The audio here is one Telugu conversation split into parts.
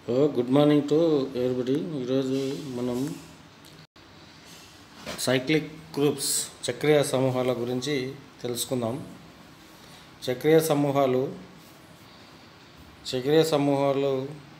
Oh good morning to everybody ఈరోజు మనం సైక్లిక్ గ్రూప్స్ చక్రీయ సమూహాల గురించి తెలుసుకుందాం చక్రీయ సమూహాలు చక్రీయ సమూహాలు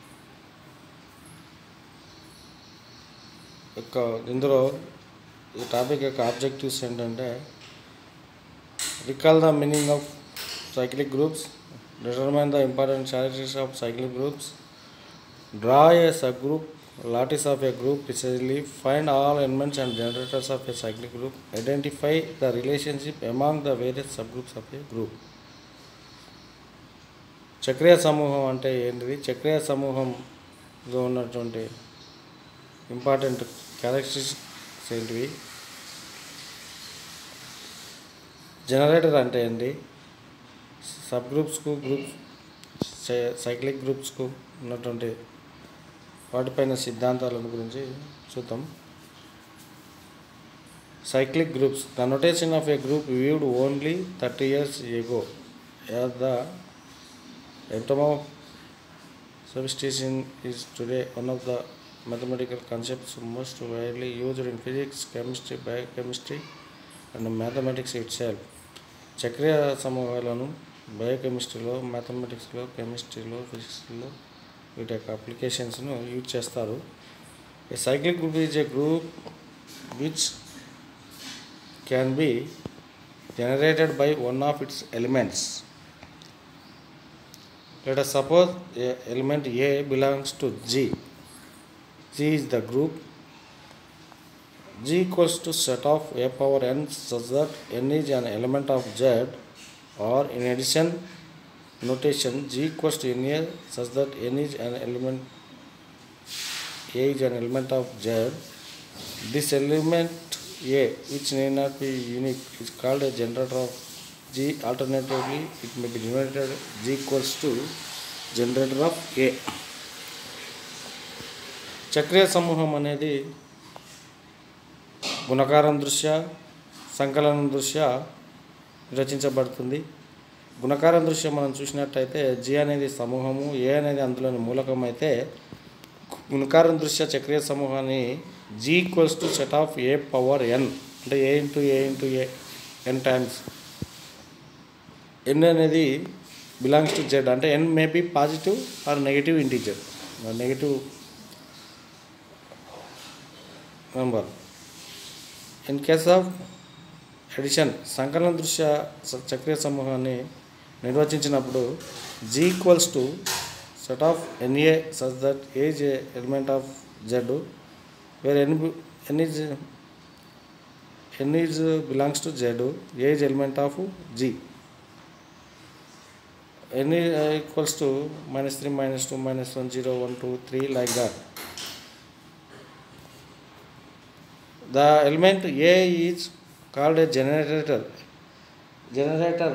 యొక్క ఇందులో ఈ టాపిక్ యొక్క ఆబ్జెక్టివ్స్ ఏంటంటే recall the meaning of cyclic groups, determine the important characteristics of cyclic groups, draw a subgroup, lattice of a group precisely, find all elements and generators of a cyclic group, identify the relationship among the various subgroups of a group. చక్రీయ సమూహం అంటే ఏంటిది చక్రీయ సమూహంలో ఉన్నటువంటి ఇంపార్టెంట్ క్యారెక్టరిస్టిక్స్ ఏంటివి జనరేటర్ అంటే ఏంటి సబ్ గ్రూప్స్కు గ్రూప్స్ సైక్లిక్ గ్రూప్స్కు ఉన్నటువంటి వాటిపైన సిద్ధాంతాల గురించి చూద్దాం cyclic groups the notation of a group viewed only thirty years ago as the ఎంటమో substitution is today one of the mathematical concepts most widely used in physics, chemistry, biochemistry, and mathematics itself. చక్రీయ సమూహాలను బయోకెమిస్ట్రీలో మ్యాథమెటిక్స్లో కెమిస్ట్రీలో ఫిజిక్స్లో వీటి యొక్క అప్లికేషన్స్ను యూజ్ చేస్తారు a cyclic group is a group which can be generated by one of its elements let us suppose a element A belongs to G. G is the group. G equals to set of A power n such that n is an element of Z or in addition notation G equals to NA such that n is an element A is an element of Z. This element A which may not be unique is called a generator of G. Alternatively it may be denoted G equals to generator of A. చక్రీయ సమూహం అనేది గుణకారం దృష్ట్యా సంకలనం దృష్ట్యా రచించబడుతుంది గుణకారం దృష్ట్యా మనం చూసినట్టయితే జి అనేది సమూహము ఏ అనేది అందులోని మూలకం అయితే గుణకారం దృష్ట్యా చక్రీయ సమూహాన్ని G equals to set of A power N అంటే A into A into A N times N అనేది బిలాంగ్స్ టు జెడ్ అంటే N may be positive or negative integer negative number in case of addition సంకలన దృష్ట్యా స- చక్రీయ సమూహాన్ని నిర్వచించినప్పుడు G equals to set of N A such that as A element of Z where N N is N is belongs to Z as element of G N equals to minus three minus two minus one zero one two three like that the element A is called a generator. Generator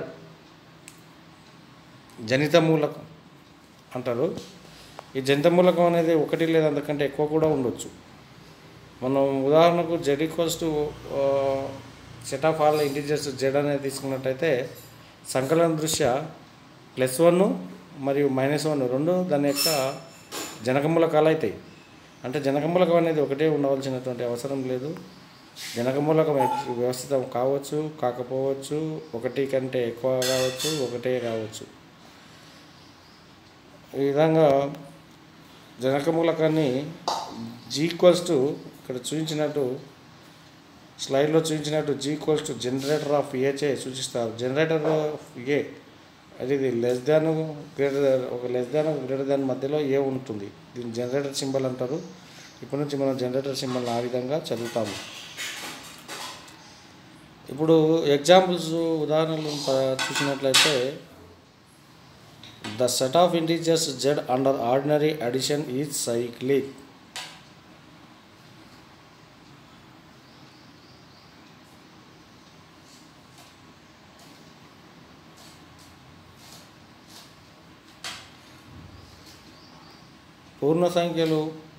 జనిత మూలకం అంటారు ఈ జనిత మూలకం అనేది ఒకటి లేదా అంతకంటే ఎక్కువ కూడా ఉండొచ్చు మనం ఉదాహరణకు Z equals to set of all integers Z అనేది తీసుకున్నట్టయితే సంకలన దృష్ట్యా ప్లస్ వన్ మరియు మైనస్ వన్ రెండు దాని యొక్క జనక మూలకాలు అవుతాయి అంటే జనక మూలకం అనేది ఒకటే ఉండవలసినటువంటి అవసరం లేదు జనక మూలకం ఎట్- వ్యవస్థితం కావచ్చు కాకపోవచ్చు ఒకటి కంటే ఎక్కువ కావచ్చు ఒకటే కావచ్చు ఈ విధంగా జనక మూలకాన్ని జీ ఈక్వల్స్ టు ఇక్కడ చూపించినట్టు స్లైడ్లో చూపించినట్టు G equals to generator of A చే సూచిస్తారు జనరేటర్ ఆఫ్ ఏ అది ఇది లెస్ దాన్ గ్రేటర్ ఒక లెస్ దాన్ గ్రేటర్ దాన్ మధ్యలో ఏ ఉంటుంది దీన్ని జనరేటర్ సింబల్ అంటారు ఇప్పటి నుంచి మనం జనరేటర్ సింబల్ ఆ విధంగా చదువుతాము ఇప్పుడు ఎగ్జాంపుల్స్ ఉదాహరణలు ప- చూసినట్లయితే the set of integers Z under ordinary addition is cyclic పూర్ణ సంఖ్యలు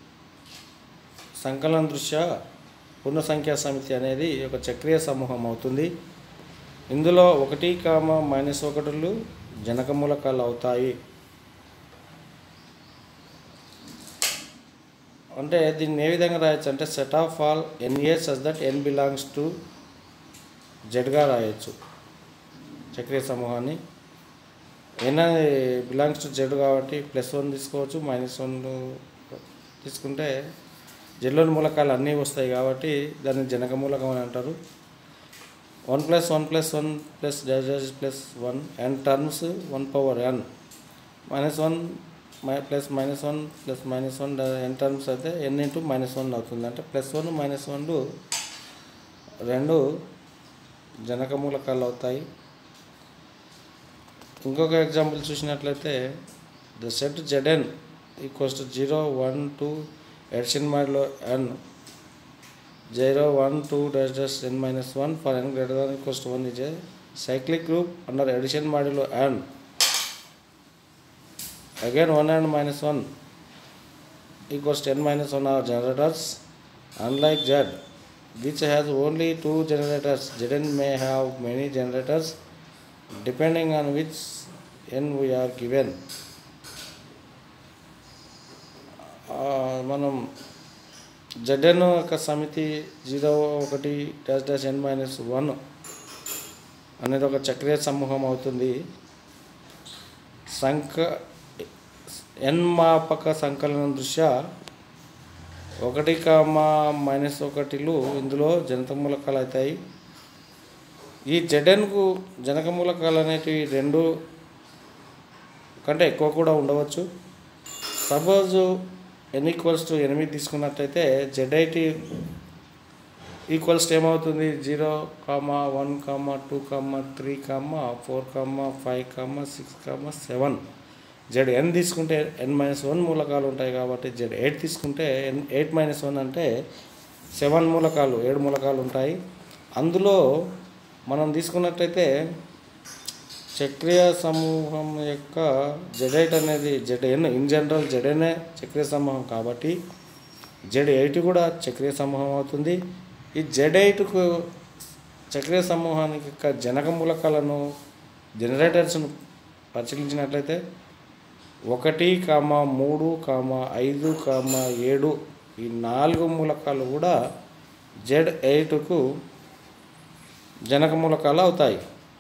సంకలన దృష్ట్యా పూర్ణ సంఖ్యా సమితి అనేది ఒక చక్రీయ సమూహం అవుతుంది ఇందులో ఒకటి కామ మైనస్ ఒకటిలు జనక మూలకాలు అవుతాయి అంటే దీన్ని ఏ విధంగా రాయొచ్చు అంటే set of all N A such that N belongs to జెడ్గా రాయొచ్చు చక్రీయ సమూహాన్ని ఎన్ అనేది బిలాంగ్స్ టు జెడ్ కాబట్టి ప్లస్ వన్ తీసుకోవచ్చు మైనస్ వన్ తీసుకుంటే జెడ్లోని మూలకాలు అన్నీ వస్తాయి కాబట్టి దాన్ని జనక మూలకం అని అంటారు one plus one plus one plus dash dash plus one N terms one power N minus one మై plus minus one plus minus one N terms అయితే ఎన్ ఇంటూ మైనస్ వన్ అవుతుంది అంటే ప్లస్ వన్ మైనస్ వన్లు రెండు జనక మూలకాలు అవుతాయి ఇంకొక ఎగ్జాంపుల్ చూసినట్లయితే the set Z N equals to zero one two addition మాడ్లో N zero one two dash dash N minus one for N greater than equals to one is a cyclic group under addition modulo n again 1 and minus 1 equals 10 minus 1 are generators unlike z which has only two generators zn may have many generators depending on which n we are given ఆ, మనం జెడ్ఎన్ యొక్క సమితి జీరో ఒకటి dash dash N minus one అనేది ఒక చక్రీయ సమూహం అవుతుంది సంక ఎన్మాపక సంకలనం దృష్ట్యా ఒకటి కామా మైనస్ ఒకటిలు ఇందులో జనత మూలకాలు అవుతాయి ఈ జెడ్ఎన్కు జనక మూలకాలు అనేటివి రెండు కంటే ఎక్కువ కూడా ఉండవచ్చు సపోజ్ ఎన్ ఈక్వల్స్ టు ఎనిమిది తీసుకున్నట్టయితే జెడ్ఐటి ఈక్వల్స్ ఏమవుతుంది zero comma one comma two comma three comma four comma five comma six comma seven Z N తీసుకుంటే ఎన్ మైనస్ వన్ మూలకాలు ఉంటాయి కాబట్టి జెడ్ ఎయిట్ తీసుకుంటే ఎన్ ఎయిట్ మైనస్ వన్ అంటే సెవెన్ మూలకాలు ఏడు మూలకాలు ఉంటాయి అందులో మనం తీసుకున్నట్టయితే చక్రీయ సమూహం యొక్క జెడైట్ అనేది జెడ్ ఎన్ ఇన్ జనరల్ జెడెనే చక్రీయ సమూహం కాబట్టి జెడ్ ఎయిట్ కూడా చక్రీయ సమూహం అవుతుంది ఈ జెడ్ ఎయిట్కు చక్రీయ సమూహానికి యొక్క జనక మూలకాలను జనరేటర్స్ను పరిశీలించినట్లయితే ఒకటి కామ మూడు కామ ఐదు కామ ఏడు ఈ నాలుగు మూలకాలు కూడా జెడ్ ఎయిట్కు జనక మూలకాలు అవుతాయి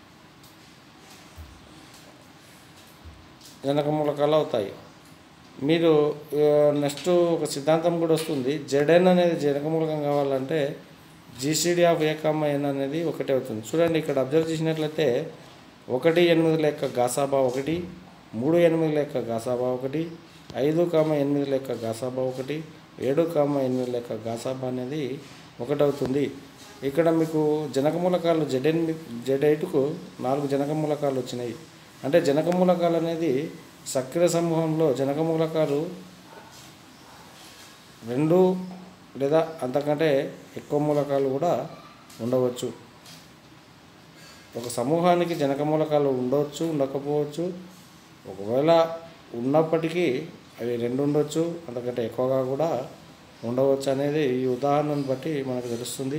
జనక మూలకాలు అవుతాయి మీరు నెక్స్ట్ ఒక సిద్ధాంతం కూడా వస్తుంది జెడ్ఎన్ అనేది జనక మూలకం కావాలంటే జీసీడీ ఆఫ్ ఏ కామ ఎన్ అనేది ఒకటే అవుతుంది చూడండి ఇక్కడ అబ్జర్వ్ చేసినట్లయితే ఒకటి ఎనిమిది లెక్క గాసాబా ఒకటి మూడు ఎనిమిది లెక్క గాసాబా ఒకటి ఐదు కామ ఎనిమిది లెక్క గాసాబా ఒకటి ఏడు కామ ఎనిమిది లెక్క గాసాబా అనేది ఒకటి అవుతుంది ఇక్కడ మీకు జనక మూలకాలు జెడ్ఎన్ జెడ్ ఎయిట్కు నాలుగు జనక మూలకాలు వచ్చినాయి అంటే జనక మూలకాలు అనేది సక్రియ సమూహంలో జనక మూలకాలు రెండు లేదా అంతకంటే ఎక్కువ మూలకాలు కూడా ఉండవచ్చు ఒక సమూహానికి జనక మూలకాలు ఉండవచ్చు ఉండకపోవచ్చు ఒకవేళ ఉన్నప్పటికీ అవి రెండు ఉండొచ్చు అంతకంటే ఎక్కువగా కూడా ఉండవచ్చు అనేది ఈ ఉదాహరణను బట్టి మనకు తెలుస్తుంది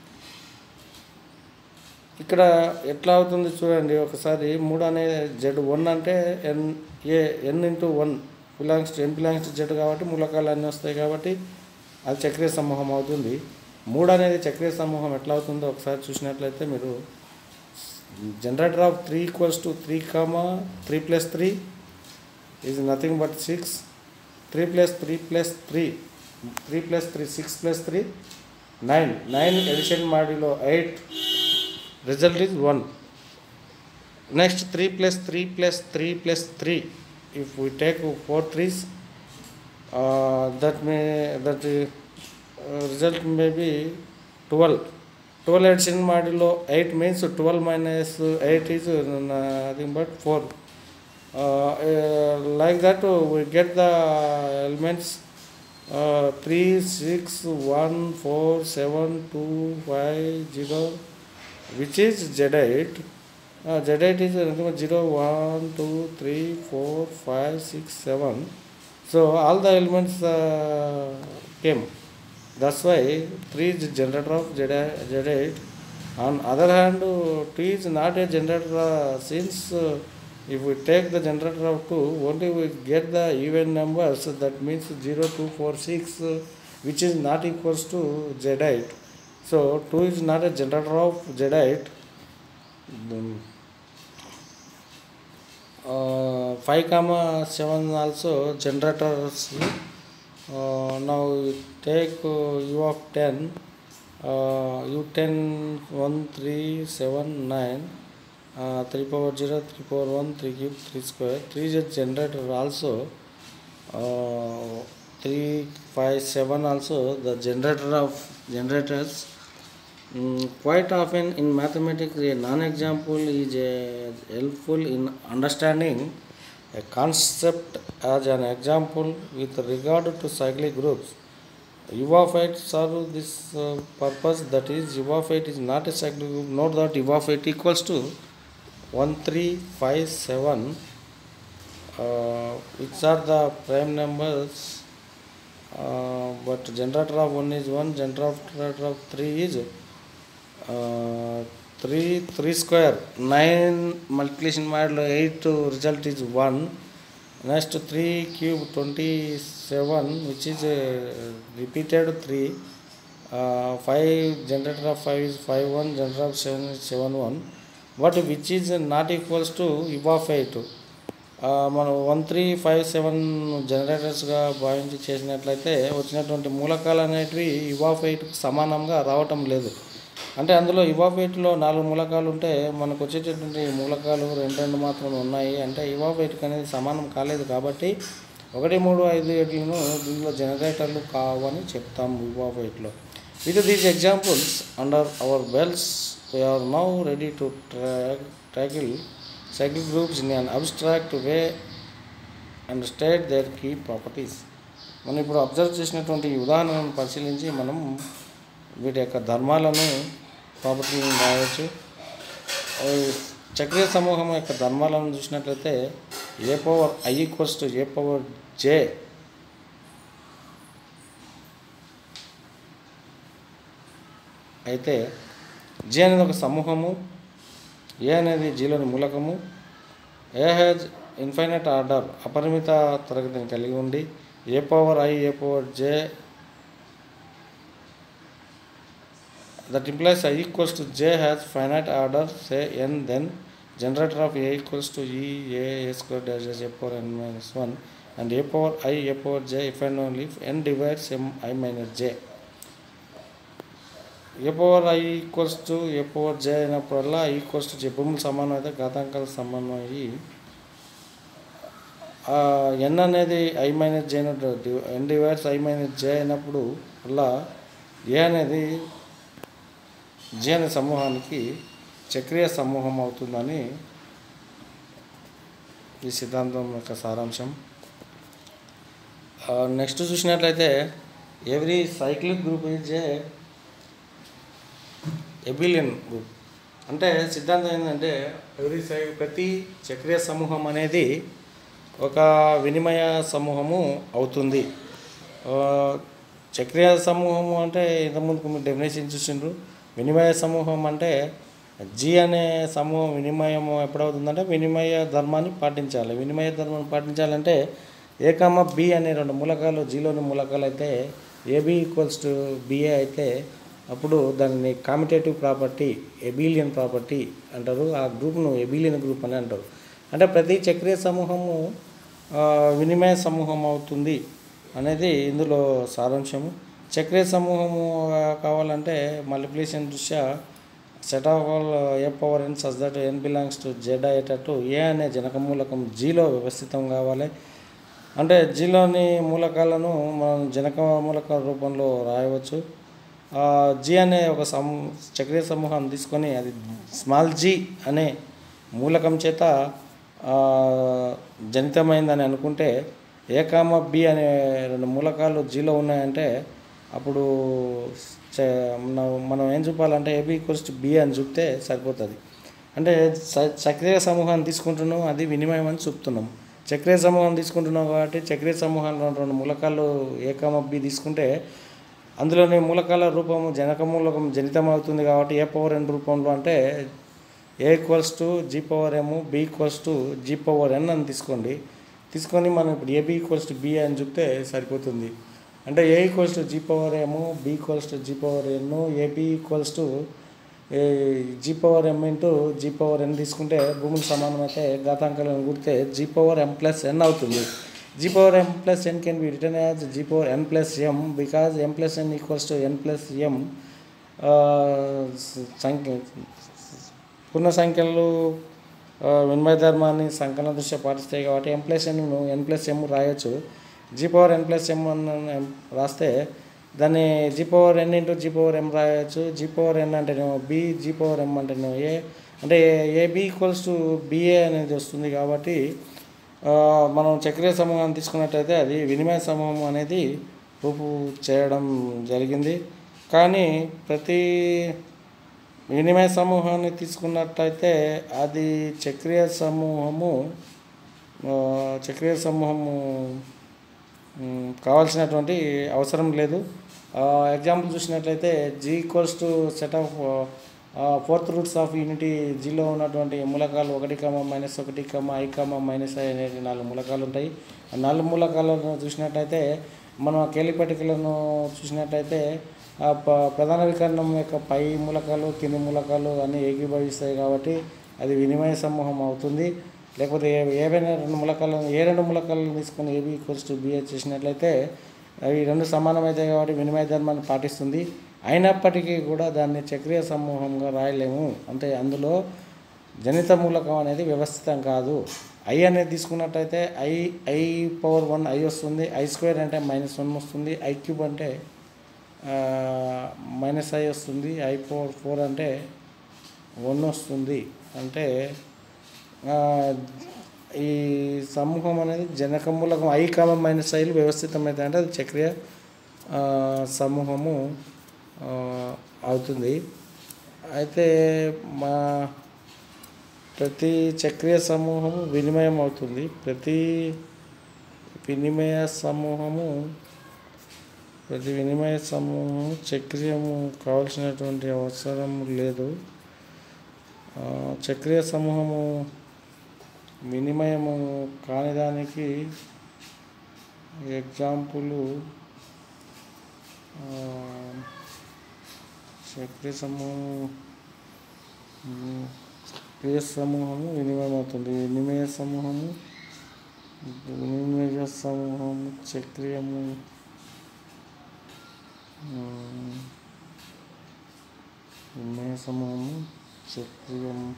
ఇక్కడ ఎట్లా అవుతుంది చూడండి ఒకసారి మూడు అనేది జెడ్ వన్ అంటే N A N into one belongs to N belongs to Z కాబట్టి మూలకాలు అన్నీ వస్తాయి కాబట్టి అది చక్రీయ సమూహం అవుతుంది మూడు అనేది చక్రీయ సమూహం ఎట్లా అవుతుందో ఒకసారి చూసినట్లయితే మీరు generator of three equals to three comma three plus three is nothing but six three plus three plus three three plus three six plus three nine nine addition మాడిలో eight result is 1 next 3 plus 3 plus 3 plus 3 if we take 4 threes uh, that may that uh, result may be 12 12 addition modulo 8 means 12 minus 8 is uh, nothing but 4 uh, uh, like that uh, we get the elements uh, 3 6 1 4 7 2 5 0 which is Z8. Uh, Z8 is uh, 0, 1, 2, 3, 4, 5, 6, 7. So all the elements uh, came. That's why 3 is generator of Z8. Z8. On other hand, uh, 2 is not a generator uh, since uh, If we take the generator of 2, only we get the even numbers, that means 0, 2, 4, 6, uh, which is not equals to Z8. So 2 is not a generator of Z8. Then, uh, 5 comma 7 also generators. Uh, now we take uh, u of 10, uh, u10 1 3 7 9 uh, 3 power 0 3 power 1 3 cube 3 square 3 is a generator also uh, 3 5 7 also the generator of generators Mm, quite often in mathematics a non-example is uh, helpful in understanding a concept as an example with regard to cyclic groups u of 8 serve this uh, purpose that is u of 8 is not a cyclic group note that u of 8 equals to 1 3 5 7 uh, which are the prime numbers uh, but generator of 1 is 1 generator of 3 is uh, 3 3 square 9 multiplication ಮಾಡಿದ್ರೆ 8 result is 1 next 3 cube 27 which is uh, repeated 3 uh, 5 generator of 5 is 5 1 generator of 7 is 7 1 but which is not equals to u of 8 ఆ, మనం వన్ త్రీ ఫైవ్ సెవెన్ జనరేటర్స్గా భావించి చేసినట్లయితే వచ్చినటువంటి మూలకాలు అనేటివి ఇవాఫ్ ఎయిట్కి సమానంగా రావటం లేదు అంటే అందులో ఇవాఫ్ ఎయిట్లో నాలుగు మూలకాలు ఉంటే మనకు వచ్చేటటువంటి మూలకాలు రెండు రెండు మాత్రమే ఉన్నాయి అంటే ఇవాఫ్ ఎయిట్కి అనేది సమానం కాలేదు కాబట్టి ఒకటి మూడు ఐదు ఏట్లను దీనిలో జనరేటర్లు కావని చెప్తాం ఇవాఫ్ ఎయిట్లో with these examples under our belts we are now ready to tackle cyclic groups in an abstract way and state their key properties మనం ఇప్పుడు అబ్జర్వ్ చేసినటువంటి ఈ ఉదాహరణను పరిశీలించి మనం వీటి యొక్క ధర్మాలను ప్రాపర్టీని రాయవచ్చు ఆ, చక్రీయ సమూహం యొక్క ధర్మాలను చూసినట్లయితే A power I equals to A power J అయితే జే అనేది ఒక సమూహము ఏ అనేది జీలోని మూలకము ఏ హ్యాజ్ ఇన్ఫైనైట్ ఆర్డర్ అపరిమిత తరగతిని కలిగి ఉండి A power I A power J that implies I equals to J has finite order say N then generator of a equals to e a a square dash dash a power n minus 1 and a power i a power j if and only if n divides m i minus j A power I equals to A power J అయినప్పుడల్లా ఈక్వల్స్ టు భూములు సమానం అయితే ఘాతాంకాలు సమానం అయ్యి ఎన్ అనేది ఐ మైనస్ జే అయినట్టు N divides I minus J అయినప్పుడు అలా ఏ అనేది జే అనే సమూహానికి చక్రీయ సమూహం అవుతుందని ఈ సిద్ధాంతం యొక్క సారాంశం నెక్స్ట్ చూసినట్లయితే every cyclic group is a abelian group అంటే సిద్ధాంతం ఏంటంటే ఎవ్రీ సై ప్రతి చక్రీయ సమూహం అనేది ఒక వినిమయ సమూహము అవుతుంది ఆ, చక్రీయ సమూహము అంటే ఇంతకుముందుకు మీరు డెఫినేషన్ చూసిండ్రు వినిమయ సమూహం అంటే జీ అనే సమూహం వినిమయం ఎప్పుడవుతుందంటే వినిమయ ధర్మాన్ని పాటించాలి వినిమయ ధర్మాన్ని పాటించాలంటే ఏ కామ బి అనే రెండు మూలకాలు జీలోని మూలకాలు అయితే ఏబి ఈక్వల్స్ టు బిఏ అయితే అప్పుడు దానిని కామిటేటివ్ ప్రాపర్టీ ఎబిలియన్ ప్రాపర్టీ అంటారు ఆ గ్రూప్ను ఎబిలియన్ గ్రూప్ అని అంటారు అంటే ప్రతి చక్రీయ సమూహము ఆ, వినిమయ సమూహం అవుతుంది అనేది ఇందులో సారాంశము చక్రీయ సమూహము ఆ, కావాలంటే మల్టిప్లికేషన్ దృష్ట్యా set of all A power N such that N belongs to Z అయ్యేటట్టు ఏ అనే జనక మూలకం జీలో వ్యవస్థితం కావాలి అంటే జీలోని మూలకాలను మనం జనక మూలక రూపంలో రాయవచ్చు ఆ, జీ అనే ఒక సమ్ చక్రీయ సమూహం తీసుకొని అది స్మాల్ జీ అనే మూలకం చేత ఆ, జనితమైందని అనుకుంటే ఏ కామ బి అనే రెండు మూలకాలు జీలో ఉన్నాయంటే అప్పుడు చ- మనం మనం ఏం చూపాలంటే ఏబి ఈక్వల్స్ టు బి అని చూపితే సరిపోతుంది అంటే స- చక్రీయ సమూహాన్ని తీసుకుంటున్నాం అది వినిమయం అని చూపుతున్నాం చక్రీయ సమూహం తీసుకుంటున్నాం కాబట్టి చక్రీయ సమూహంలో రెండు మూలకాలు ఏ కామ బి తీసుకుంటే అందులోని మూలకాల రూపము జనక మూలకం జనితం అవుతుంది కాబట్టి ఏ పవర్ ఎన్ రూపంలో అంటే A equals to G power M B equals to G power N అని తీసుకోండి తీసుకొని మనం ఇప్పుడు ఏబి ఈక్వల్స్ టు బి అని చెప్తే సరిపోతుంది అంటే A equals to G power M B equals to G power N AB equals to G power M into G power N తీసుకుంటే భూములు సమానమైతే ఘాతాంకాలను కూడితే G power M plus N అవుతుంది G power M plus N can be written as G power N plus M because M plus N equals to N plus M సంఖ్య పూర్ణ సంఖ్యలు ఆ, వినిమయ ధర్మాన్ని సంకలన దృష్ట్యా పాటిస్తాయి కాబట్టి ఎం ప్లస్ ఎన్ను ఎన్ ప్లస్ ఎమ్ రాయొచ్చు G power N plus M అని రాస్తే దాన్ని G power N into G power M రాయొచ్చు జీ పవర్ ఎన్ అంటేనేమో బి జీ పవర్ ఎం అంటేనేమో ఏ అంటే ఏబి ఈక్వల్స్ టు బిఏ అనేది వస్తుంది కాబట్టి ఆ, మనం చక్రీయ సమూహాన్ని తీసుకున్నట్టయితే అది వినిమయ సమూహం అనేది రూపు చేయడం జరిగింది కానీ ప్రతి వినిమయ సమూహాన్ని తీసుకున్నట్టయితే అది చక్రీయ సమూహము ఆ, చక్రీయ సమూహము మ్, కావాల్సినటువంటి అవసరం లేదు ఎగ్జాంపుల్ చూసినట్లయితే G equals to set of fourth roots of unity జీలో ఉన్నటువంటి మూలకాలు ఒకటి కమ మైనస్ ఒకటి comma I comma minus I అనేది నాలుగు మూలకాలు ఉంటాయి ఆ నాలుగు మూలకాలను చూసినట్టయితే మనం ఆ కేలి పట్టికలను చూసినట్టయితే ఆ ప- ప్రధాన వికరణం యొక్క పై మూలకాలు కింది మూలకాలు అన్నీ ఏకీభవిస్తాయి కాబట్టి అది వినిమయ సమూహం అవుతుంది లేకపోతే ఏ ఏవైనా రెండు మూలకాలను ఏ రెండు మూలకాలను తీసుకొని ఏబి ఈక్వల్స్ టు బిహెచ్ చేసినట్లయితే అవి రెండు సమానమవుతాయి కాబట్టి వినిమయ ధర్మాన్ని పాటిస్తుంది అయినప్పటికీ కూడా దాన్ని చక్రీయ సమూహంగా రాయలేము అంటే అందులో జనిత మూలకం అనేది వ్యవస్థితం కాదు ఐ అనేది తీసుకున్నట్టయితే I I power one I వస్తుంది ఐ స్క్వేర్ అంటే మైనస్ వన్ వస్తుంది ఐ క్యూబ్ అంటే మైనస్ ఐ వస్తుంది ఐ పవర్ ఫోర్ అంటే వన్ వస్తుంది అంటే ఆ, ఈ సమూహం అనేది జనక మూలకం ఐ కామ మైనస్ ఐలు వ్యవస్థితమైతే అంటే అది చక్రీయ ఆ, సమూహము ఆ, అవుతుంది అయితే మా ప్రతి చక్రీయ సమూహము వినిమయం అవుతుంది ప్రతి వినిమయ సమూహము ప్రతి వినిమయ సమూహం చక్రీయము కావాల్సినటువంటి అవసరం లేదు ఆ, చక్రీయ సమూహము వినిమయము కాని దానికి ఎగ్జాంపుల్ చక్రీయ సమూహం ఉమ్, చక్రీయ సమూహము వినిమయం అవుతుంది వినిమయ సమూహము వినిమయ సమూహము చక్రీయము ఉమ్, వినిమయ సమూహము చక్రీయము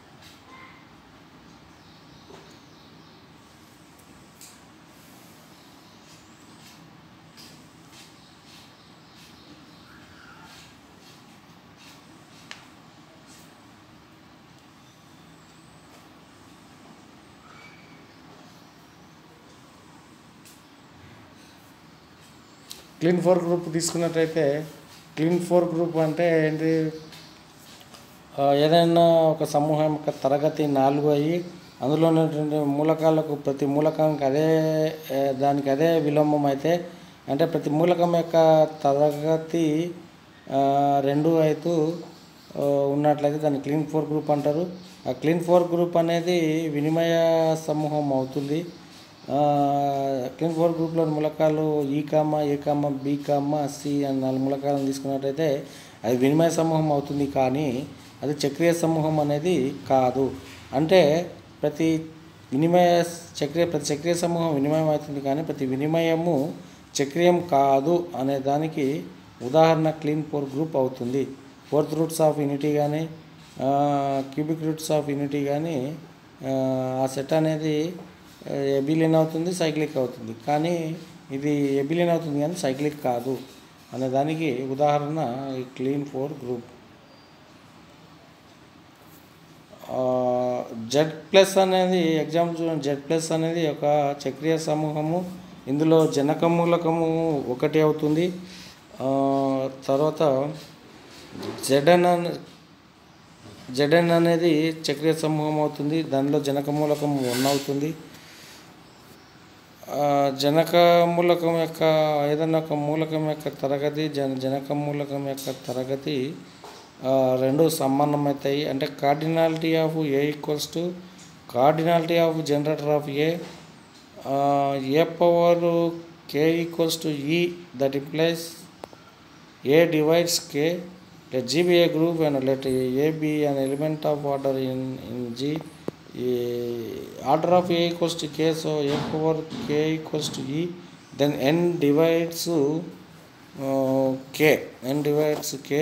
క్లీన్ ఫోర్ గ్రూప్ తీసుకున్నట్టయితే క్లీన్ ఫోర్ గ్రూప్ అంటే ఏంటి ఆ, ఏదైనా ఒక సమూహం యొక్క తరగతి నాలుగు అయ్యి అందులో ఉన్నటువంటి మూలకాలకు ప్రతి మూలకానికి అదే ఏ, దానికి అదే విలోమం అయితే అంటే ప్రతి మూలకం యొక్క తరగతి ఆ, రెండు అయితే ఆ, ఉన్నట్లయితే దాన్ని క్లీన్ ఫోర్ గ్రూప్ అంటారు ఆ క్లీన్ ఫోర్ గ్రూప్ అనేది వినిమయ సమూహం అవుతుంది ఆ, క్లీన్ ఫోర్ గ్రూప్లోని మూలకాలు ఈ కామ ఏ కామ బి కామ సి అని నాలుగు మూలకాలను తీసుకున్నట్టయితే అది వినిమయ సమూహం అవుతుంది కానీ అది చక్రీయ సమూహం అనేది కాదు అంటే ప్రతి వినిమయ చక్రీయ ప్రతి చక్రీయ సమూహం వినిమయం అవుతుంది కానీ ప్రతి వినిమయము చక్రీయం కాదు అనే దానికి ఉదాహరణ క్లీన్ ఫోర్ గ్రూప్ అవుతుంది ఫోర్త్ రూట్స్ ఆఫ్ యూనిటీ కానీ క్యూబిక్ రూట్స్ ఆఫ్ యూనిటీ కానీ ఆ సెట్ అనేది ఎబిలియన్ అవుతుంది సైక్లిక్ అవుతుంది కానీ ఇది ఎబిలియన్ అవుతుంది కానీ సైక్లిక్ కాదు అనే దానికి ఉదాహరణ ఈ Klein four group Z plus అనేది ఎగ్జాంపుల్ చూడండి జెడ్ ప్లస్ అనేది ఒక చక్రీయ సమూహము ఇందులో జనక మూలకము ఒకటి అవుతుంది ఆ, తర్వాత జెడన్ అనే జెడన్ అనేది చక్రీయ సమూహం అవుతుంది దానిలో జనక మూలకం వన్ అవుతుంది ఆ, జనక మూలకం యొక్క ఏదైనా ఒక మూలకం యొక్క తరగతి జన జనక మూలకం యొక్క తరగతి ఆ, రెండు సంబంధం అవుతాయి అంటే cardinality of A equals to cardinality of generator of A A power K equals to E that implies A divides K. Let G be a group and let A be an element of order in, in G. A, order of A equals to K, so A power K equals to E. Then N divides uh, K. N divides K.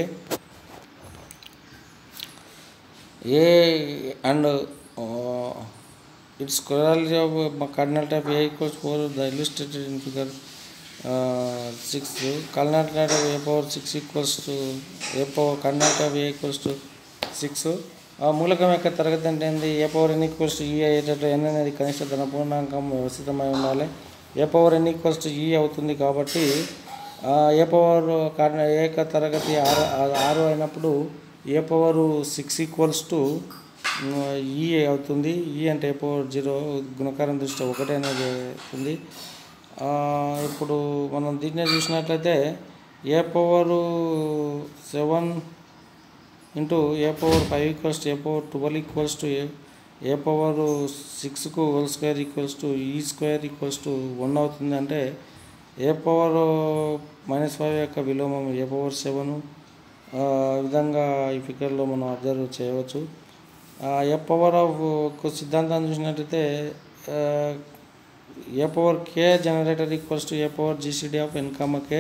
A and uh, its corollary of uh, cardinality of A equals 4, the illustrated in figure uh, 6. Cardinality of A power 6 equals to A power cardinality of A equals to 6. ఆ మూలకం యొక్క తరగతి అంటే ఏంది A power N equals to E అయ్యేటట్టు ఎన్ అనేది కనిష్ట ధన పూర్ణాంకం వ్యవస్థితమై ఉండాలి A power N equals to E అవుతుంది కాబట్టి ఆ, ఏ పవర్ కారణ ఏక తరగతి ఆరు ఆరు అయినప్పుడు A power six equals to E అవుతుంది ఈ అంటే ఏ పవర్ జీరో గుణకారం దృష్ట్యా ఒకటే అనేది అవుతుంది ఆ, ఇప్పుడు మనం దీన్నే చూసినట్లయితే A power seven into A power five equals to A power twelve equals to A A power సిక్స్కు whole square equals to E square equals to one అవుతుంది అంటే ఏ పవర్ మైనస్ ఫైవ్ యొక్క విలోమం ఏ పవర్ సెవెన్ ఈ విధంగా ఈ ఫిగర్లో మనం అబ్జర్వ్ చేయవచ్చు ఆ, ఏ పవర్ ఆఫ్ ఒక సిద్ధాంతాన్ని చూసినట్టయితే ఆ, A power K generator equals to A power GCD of N comma K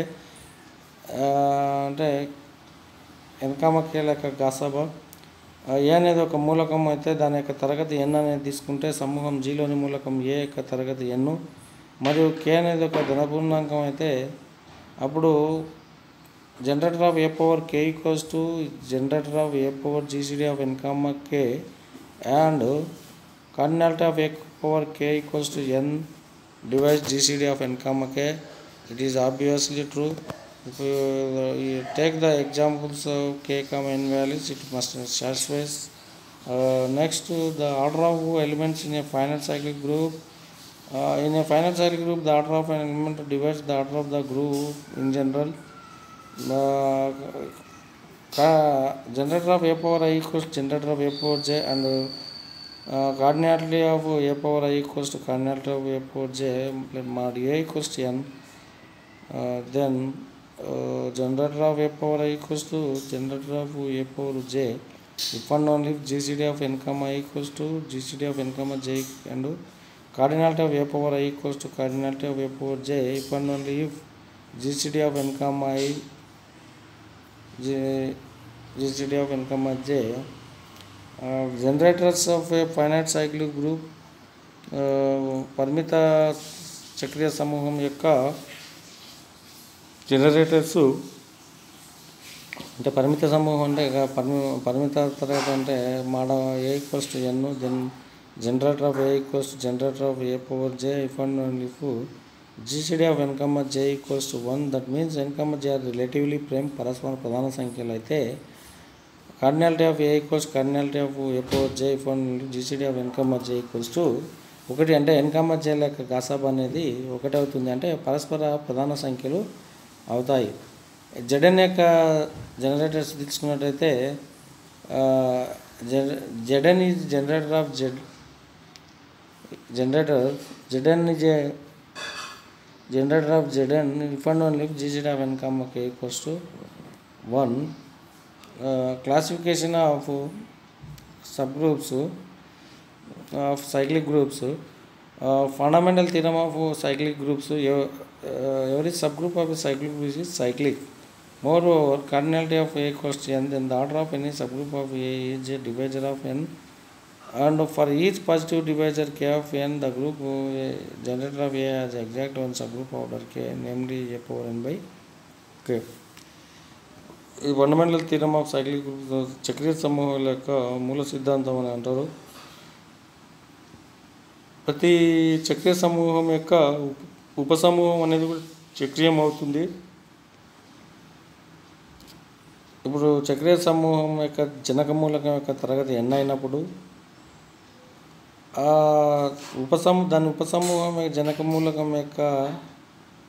అంటే ఎన్కామ కే లేక గాసాబా ఆ, ఏ అనేది ఒక మూలకం అయితే దాని యొక్క తరగతి ఎన్ అనేది తీసుకుంటే సమూహం జీలోని మూలకం ఏ యొక్క తరగతి ఎన్ మరియు కే అనేది ఒక ధనపూర్ణాంకం అయితే అప్పుడు generator of A power K equals to generator of A power GCD of N comma K and cardinality of A power K equals to N divides GCD of N comma K it is obviously true if you, you take the examples of k comma n values it must satisfies uh, next to the order of elements in a finite cyclic group uh, in a finite cyclic group the order of an element divides the order of the group in general uh, ca- generator of a power i equals generator of a power j and uh, cardinality of a power i equals to cardinality of a power j let mod a equals to n uh, then uh, generator of a power i equals to generator of a power j if and only if gcd of n comma i equals to gcd of n comma j and cardinality of a power i equals to cardinality of a power j if and only if gcd of n comma i j gcd of n comma j uh, generators of a finite cyclic group uh, పరిమిత చక్రీయ సమూహం యొక్క జనరేటర్స్ అంటే పరిమిత సమూహం అంటే ఇక పరిమి పరిమిత తరగతి అంటే మాడ ఏ ఈక్వల్స్ టు ఎన్ జన్ generator of A equals to generator of A power J if and if GCD of N comma J equals to one that means N comma J are relatively prime పరస్పర ప్రధాన సంఖ్యలు అయితే cardinality of A equals cardinality of A power J if and GCD of N comma J equals to ఒకటి అంటే ఎన్కమ్మ జే లెక్క గాసాబ్ అనేది ఒకటి అవుతుంది అంటే పరస్పర ప్రధాన సంఖ్యలు అవుతాయి జెడెన్ యొక్క జనరేటర్స్ తీసుకున్నట్టయితే Z N is generator of Z generator Z N is a generator of Z N if and only GCD of N comma okay equals to one classification of sub groups of cyclic groups fundamental theorem of cyclic groups every sub group of cyclic groups is cyclic moreover cardinality of a equals to n then the order of any subgroup of a is a divisor of n and for each positive divisor k of n the group uh, generator of a has exact one subgroup order k namely a power n by k ఈ fundamental theorem of cyclic group చక్రీయ సమూహాల యొక్క మూల సిద్ధాంతం అని అంటారు ప్రతి చక్రీయ సమూహం యొక్క ఉప- ఉపసమూహం అనేది కూడా చక్రీయం అవుతుంది ఇప్పుడు చక్రీయ సమూహం యొక్క జనక మూలకం యొక్క తరగతి ఎన్ అయినప్పుడు ఆ ఉపసము దాని ఉపసమూహం యొక్క జనక మూలకం యొక్క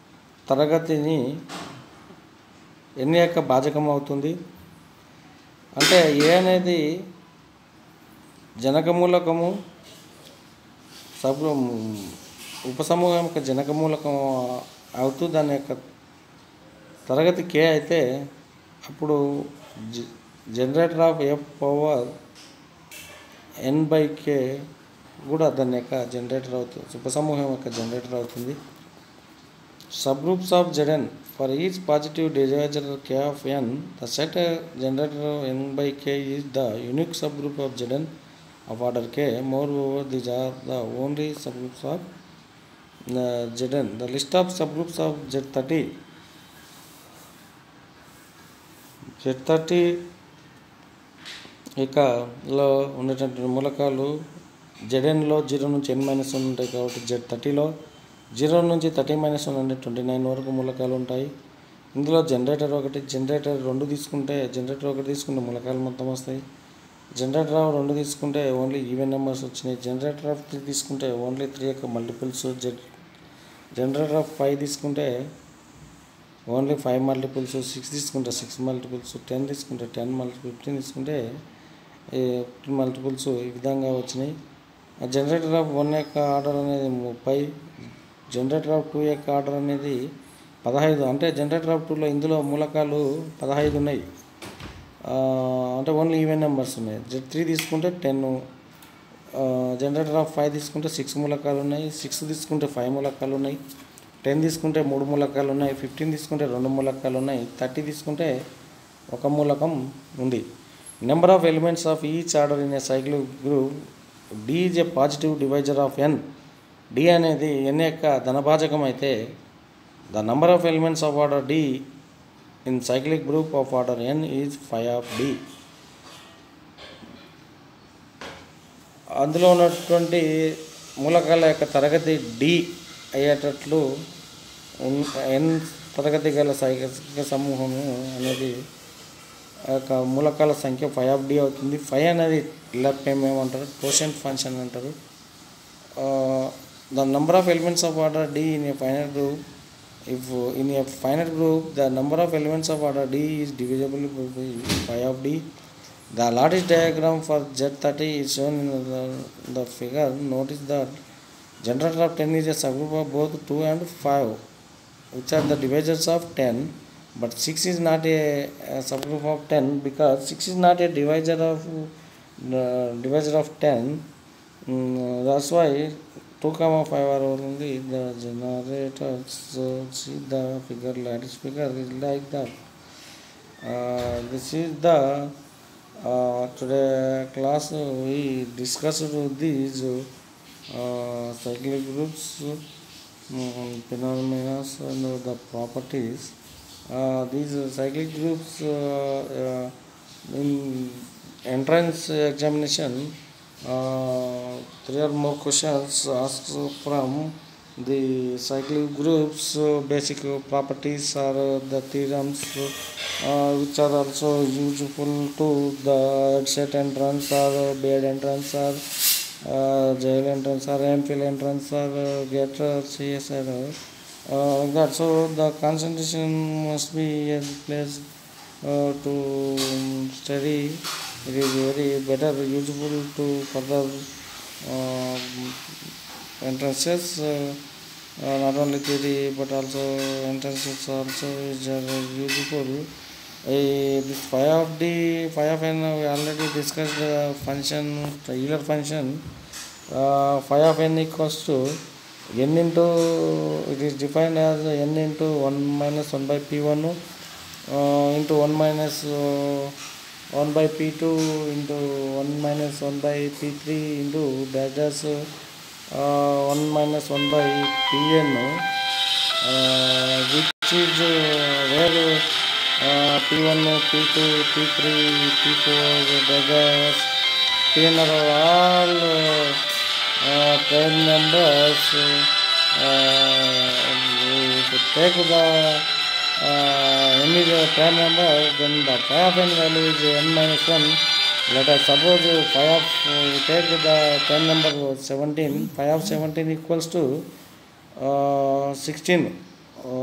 తరగతిని ఎన్ని యొక్క భాజకం అవుతుంది అంటే ఏ అనేది జనక మూలకము సబ్ ఉపసమూహం యొక్క జనక మూలకం అవుతూ దాని యొక్క తరగతి కే అయితే అప్పుడు జ- generator of F power N by K కూడా దాని యొక్క జనరేటర్ అవుతుంది ఉపసమూహం యొక్క జనరేటర్ అవుతుంది subgroups of Z N for each positive divisor K of N the set generator N by K is the unique subgroup of Z N of order K. Moreover, these are the only subgroups of uh, Zn. The list of subgroups of Z30. Z30 ఇక లో ఉండేటటువంటి మూలకాలు జెడెన్లో జీరో నుంచి ఎన్ మైనస్ వన్ ఉంటాయి కాబట్టి జెడ్ థర్టీలో జీరో నుంచి థర్టీ మైనస్ వన్ అంటే ట్వంటీ నైన్ వరకు మూలకాలు ఉంటాయి ఇందులో జనరేటర్ ఒకటి జనరేటర్ రెండు తీసుకుంటే జనరేటర్ ఒకటి తీసుకుంటే మూలకాలు మొత్తం వస్తాయి జనరేటర్ ఆఫ్ రెండు తీసుకుంటే ఓన్లీ ఈవెన్ నెంబర్స్ వచ్చినాయి జనరేటర్ ఆఫ్ త్రీ తీసుకుంటే ఓన్లీ త్రీ యొక్క multiples Z generator of five తీసుకుంటే ఓన్లీ ఫైవ్ మల్టిపుల్స్ సిక్స్ తీసుకుంటే సిక్స్ మల్టిపుల్స్ టెన్ తీసుకుంటే టెన్ మల్టి ఫిఫ్టీన్ తీసుకుంటే ఫిఫ్టీన్ మల్టిపుల్స్ ఈ విధంగా వచ్చినాయి జనరేటర్ ఆఫ్ వన్ యొక్క ఆర్డర్ అనేది ముప్పై జనరేటర్ ఆఫ్ టూ యొక్క ఆర్డర్ అనేది పదహైదు అంటే జనరేటర్ ఆఫ్ టూలో ఇందులో మూలకాలు పదహైదు ఉన్నాయి ఆ, అంటే ఓన్లీ ఈవెన్ నెంబర్స్ ఉన్నాయి జెడ్ త్రీ తీసుకుంటే టెన్ జనరేటర్ ఆఫ్ ఫైవ్ తీసుకుంటే సిక్స్ మూలకాలు ఉన్నాయి సిక్స్ తీసుకుంటే ఫైవ్ మూలకాలు ఉన్నాయి టెన్ తీసుకుంటే మూడు మూలకాలు ఉన్నాయి ఫిఫ్టీన్ తీసుకుంటే రెండు మూలకాలు ఉన్నాయి థర్టీ తీసుకుంటే ఒక మూలకం ఉంది number of elements of each order in a cyclic group d is a positive divisor of n d అనేది ఎన్ యొక్క ధనభాజకం అయితే the number of elements of order d in cyclic group of order n is five of d అందులో ఉన్నటువంటి మూలకాల యొక్క తరగతి డి అయ్యేటట్లు ఉన్- ఎన్ తరగతి గల సైకిక సమూహము అనేది ఆ యొక్క మూలకాల సంఖ్య ఫైవ్ ఆఫ్ డి అవుతుంది ఫైవ్ అనేది లెప్పేం ఏమంటారు కోషంట్ ఫంక్షన్ అంటారు the number of elements of order d in a final group if in a final group the number of elements of order d is divisible by five of d The lattice diagram for Z30 is shown in the, the figure. Notice that generator of 10 is a subgroup of both 2 and 5, which are the divisors of 10. But 6 is not a, a subgroup of 10 because 6 is not a divisor of uh, divisor of 10. Mm, that's why 2 comma 5 are only the generators. So see the figure, lattice figure is like that. Uh, this is the uh, today class uh, we discussed these uh, cyclic groups um, phenomena and the properties uh, these uh, cyclic groups uh, uh, in entrance examination uh, three or more questions asked from the cyclic groups uh, basic properties are uh, the theorems uh, which are also useful to the set entrance or uh, bed entrance or uh, jail entrance or MPhil entrance or uh, gate or CSR uh, like that so the concentration must be in place uh, to study it is very better useful to further um, entrances uh, uh, not only theory but also entrances also is uh, useful uh, this phi of d phi of n we already discussed the function the Euler function uh, phi of n equals to n into it is defined as n into 1 minus 1 by p1 uh, into 1 minus uh, 1 by p2 into 1 minus 1 by p3 into dash dash uh, 1 minus 1 by pn uh, which is uh, where uh, p1 p2 p3 p4 dash dash pn are all uh, uh, prime numbers uh, if you take the uh, n is a prime number, then the phi of n value is n minus 1. Let us suppose uh, phi of, uh, we take the prime number was 17, phi of 17 equals to uh, 16.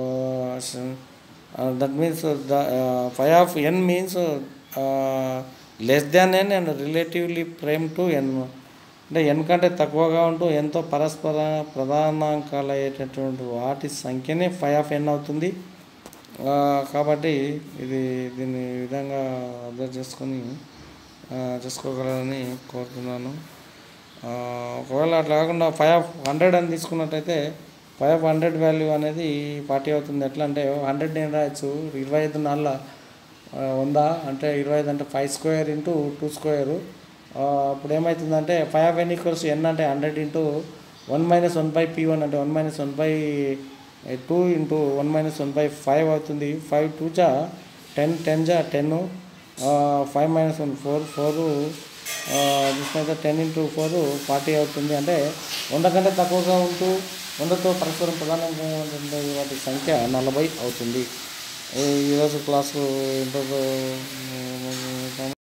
Uh, so, uh, that means uh, the uh, phi of n means uh, uh, less than n and relatively prime to n అంటే ఎన్ కంటే తక్కువగా ఉంటూ ఎంతో పరస్పర ప్రధానాంకాలు అయ్యేటటువంటి వాటి సంఖ్యనే ఫైవ్ ఆఫ్ ఎన్ అవుతుంది ఆ, కాబట్టి ఇది దీన్ని ఈ విధంగా అర్థం చేసుకొని ఆ, చేసుకోగలరని కోరుతున్నాను ఆ, ఒకవేళ అట్లా కాకుండా ఫైవ్ ఆఫ్ హండ్రెడ్ అని తీసుకున్నట్టయితే ఫైవ్ ఆఫ్ హండ్రెడ్ వాల్యూ అనేది ఫార్టీ అవుతుంది ఎట్లా అంటే హండ్రెడ్ నేను రాయొచ్చు ఇరవై ఐదు నాలుగు ఉందా అంటే ఇరవై ఐదు అంటే five square into two square అప్పుడు ఏమవుతుందంటే five of n equals n అంటే hundred into one minus one by p one అంటే one minus one by two into one minus one by five అవుతుంది ఫైవ్ టూ జా టెన్ టెన్ జా ten five minus one four four చూసినైతే టెన్ ఇంటూ ఫోర్ ఫార్టీ అవుతుంది అంటే వంద కంటే తక్కువగా ఉంటూ వందతో పరస్పరం ప్రధానంగా ఉండే వాటి సంఖ్య నలభై అవుతుంది ఈ- ఈరోజు క్లాసు ఇంటర్